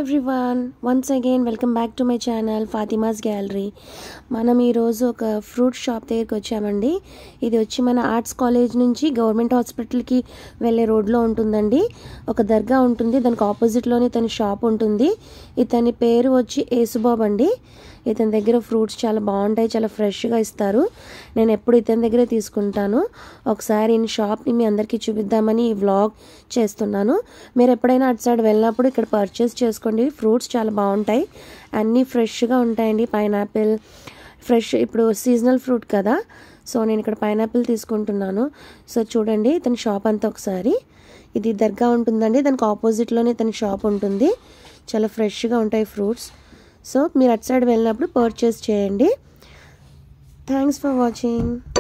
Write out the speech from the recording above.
everyone once again welcome back to my channel Fatima's gallery మనం ఈరోజు ఒక ఫ్రూట్ షాప్ దగ్గరికి వచ్చామండి ఇది వచ్చి మన ఆర్ట్స్ కాలేజ్ నుంచి గవర్నమెంట్ హాస్పిటల్కి వెళ్ళే రోడ్లో ఉంటుందండి ఒక దర్గా ఉంటుంది దానికి ఆపోజిట్లోనే ఇతని షాప్ ఉంటుంది ఇతని పేరు వచ్చి ఏసుబాబు అండి ఇతని దగ్గర ఫ్రూట్స్ చాలా బాగుంటాయి చాలా ఫ్రెష్గా ఇస్తారు నేను ఎప్పుడు ఇతని దగ్గరే తీసుకుంటాను ఒకసారి ఈ షాప్ని మీ అందరికీ చూపిద్దామని ఈ వ్లాగ్ చేస్తున్నాను మీరు ఎప్పుడైనా అటు సైడ్ వెళ్ళినప్పుడు ఇక్కడ పర్చేస్ చేసుకోండి ఫ్రూట్స్ చాలా బాగుంటాయి అన్నీ ఫ్రెష్గా ఉంటాయండి పైనాపిల్ ఫ్రెష్ ఇప్పుడు సీజనల్ ఫ్రూట్ కదా సో నేను ఇక్కడ పైనాపిల్ తీసుకుంటున్నాను సో చూడండి ఇతని షాప్ అంతా ఒకసారి ఇది దర్గా ఉంటుందండి దానికి ఆపోజిట్లోనే ఇతని షాప్ ఉంటుంది చాలా ఫ్రెష్గా ఉంటాయి ఫ్రూట్స్ సో మీరు అటు సైడ్ వెళ్ళినప్పుడు పర్చేస్ చేయండి థ్యాంక్స్ ఫర్ వాచింగ్